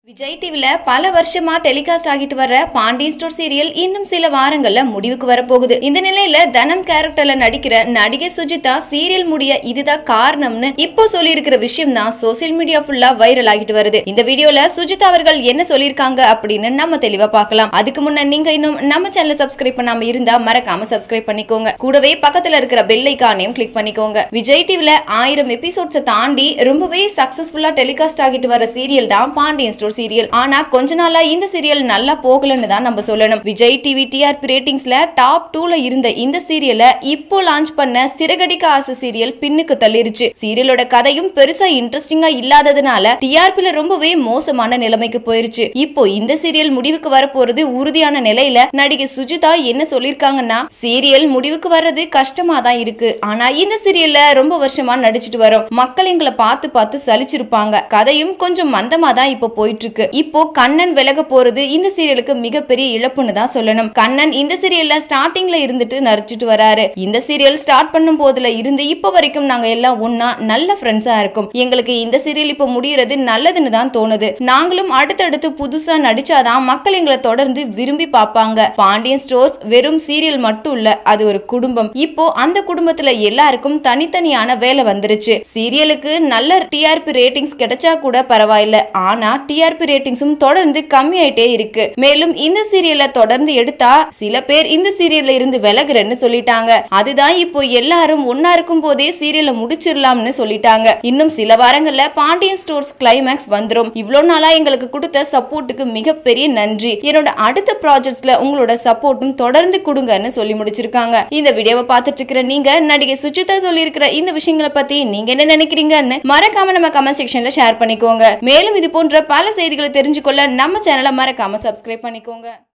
விஜய் டிவில பல வருஷமா டெலிகாஸ்ட் ஆகிட்டு வர்ற பாண்டியன் ஸ்டோர் சீரியல் இன்னும் சில வாரங்கள்ல முடிவுக்கு வரப்போகுது இந்த நிலையில தனம் கேரக்டர்ல நடிக்கிற நடிகை சுஜிதா சீரியல் முடிய இதுதான் காரணம்னு இப்போ சொல்லியிருக்கிற விஷயம் தான் சோசியல் மீடியா ஃபுல்லா வைரல் ஆகிட்டு வருது இந்த வீடியோல சுஜிதா அவர்கள் என்ன சொல்லியிருக்காங்க அப்படின்னு நம்ம தெளிவா பார்க்கலாம் அதுக்கு முன்ன நீங்க இன்னும் நம்ம சேனலை சப்ஸ்கிரைப் பண்ணாம இருந்தா மறக்காம சப்ஸ்கிரைப் பண்ணிக்கோங்க கூடவே பக்கத்துல இருக்கிற பெல் ஐக்கானையும் கிளிக் பண்ணிக்கோங்க விஜய் டிவில ஆயிரம் எபிசோட்ஸை தாண்டி ரொம்பவே சக்சஸ்ஃபுல்லா டெலிகாஸ்ட் ஆகிட்டு வர சீரியல் தான் பாண்டியன் ஸ்டோர் சீரியல் ஆனா கொஞ்ச நாளா இந்த சீரியல் நல்லா போகலன்னு தான் நம்ம சொல்லணும் விஜய் டிவி டிஆர்பி ரேட்டிங்ஸ்ல டாப் டூல இருந்த இந்த சீரியலை இப்போ லான்ச் பண்ண சிறகடிக்க ஆசை சீரியல் பின்னுக்கு தள்ளிருச்சு சீரியலோட கதையும் பெருசா இன்ட்ரெஸ்டிங்கா இல்லாததுனால டிஆர்பில ரொம்பவே மோசமான நிலைமைக்கு போயிருச்சு இப்போ இந்த சீரியல் முடிவுக்கு வரப்போறது உறுதியான நிலையில நடிகை சுஜிதா என்ன சொல்லிருக்காங்கன்னா சீரியல் முடிவுக்கு வர்றது கஷ்டமா தான் இருக்கு ஆனா இந்த சீரியல்ல ரொம்ப வருஷமா நடிச்சிட்டு வரோம் மக்கள் எங்களை பார்த்து பார்த்து சலிச்சிருப்பாங்க கதையும் கொஞ்சம் மந்தமா தான் இப்போ போயிட்டு இருக்கு இப்போ கண்ணன் விலக போறது இந்த சீரியலுக்கு மிகப்பெரிய இழப்புன்னு தான் சொல்லணும் கண்ணன் இந்த சீரியல்ல ஸ்டார்டிங்ல இருந்துட்டு நடிச்சிட்டு வராரு இந்த சீரியல் ஸ்டார்ட் பண்ணும் போதுல இருந்து இப்போ வரைக்கும் நாங்க எல்லாம் ஒன்னா நல்ல ஃப்ரெண்ட்ஸா இருக்கும் எங்களுக்கு இந்த சீரியல் இப்போ முடியறது நல்லதுன்னு தான் தோணுது நாங்களும் அடுத்தடுத்து புதுசா நடிச்சாதான் மக்கள் எங்களை தொடர்ந்து விரும்பி பார்ப்பாங்க பாண்டியன் ஸ்டோர்ஸ் வெறும் சீரியல் மட்டும் இல்ல அது ஒரு குடும்பம் இப்போ அந்த குடும்பத்துல எல்லாருக்கும் தனித்தனியான வேலை வந்துருச்சு சீரியலுக்கு நல்ல டிஆர்பி ரேட்டிங்ஸ் கிடைச்சா கூட பரவாயில்ல ஆனா டிஆர்பி ரேட்டிங்ஸும் தொடர்ந்து கம்மியாயிட்டே இருக்கு மேலும் இந்த சீரியலை தொடர்ந்து எடுத்தா சில பேர் இந்த சீரியல்ல இருந்து விலகுறேன்னு சொல்லிட்டாங்க அதுதான் இப்போ எல்லாரும் ஒன்னா இருக்கும் போதே சீரியலை முடிச்சிடலாம்னு சொல்லிட்டாங்க இன்னும் சில வாரங்கள்ல பாண்டியன் ஸ்டோர்ஸ் கிளைமேக்ஸ் வந்துரும் இவ்வளோ நாளா எங்களுக்கு கொடுத்த சப்போர்ட்டுக்கு மிகப்பெரிய நன்றி என்னோட அடுத்த ப்ராஜெக்ட்ஸ்ல உங்களோட சப்போர்ட்டும் தொடர்ந்து கொடுங்கன்னு சொல்லி முடிச்சிருக்காங்க இந்த வீடியோவை பார்த்துட்டு இருக்கிற நீங்க நடிகை சுஜிதா சொல்லியிருக்கிற இந்த விஷயங்களை பத்தி நீங்க என்ன நினைக்கிறீங்கன்னு மறக்காம நம்ம கமெண்ட் செக்ஷன்ல ஷேர் பண்ணிக்கோங்க மேலும் இது போன்ற பல செய்திகளை தெரிஞ்சுக்கொள்ள நம்ம சேனலை மறக்காம சப்ஸ்கிரைப் பண்ணிக்கோங்க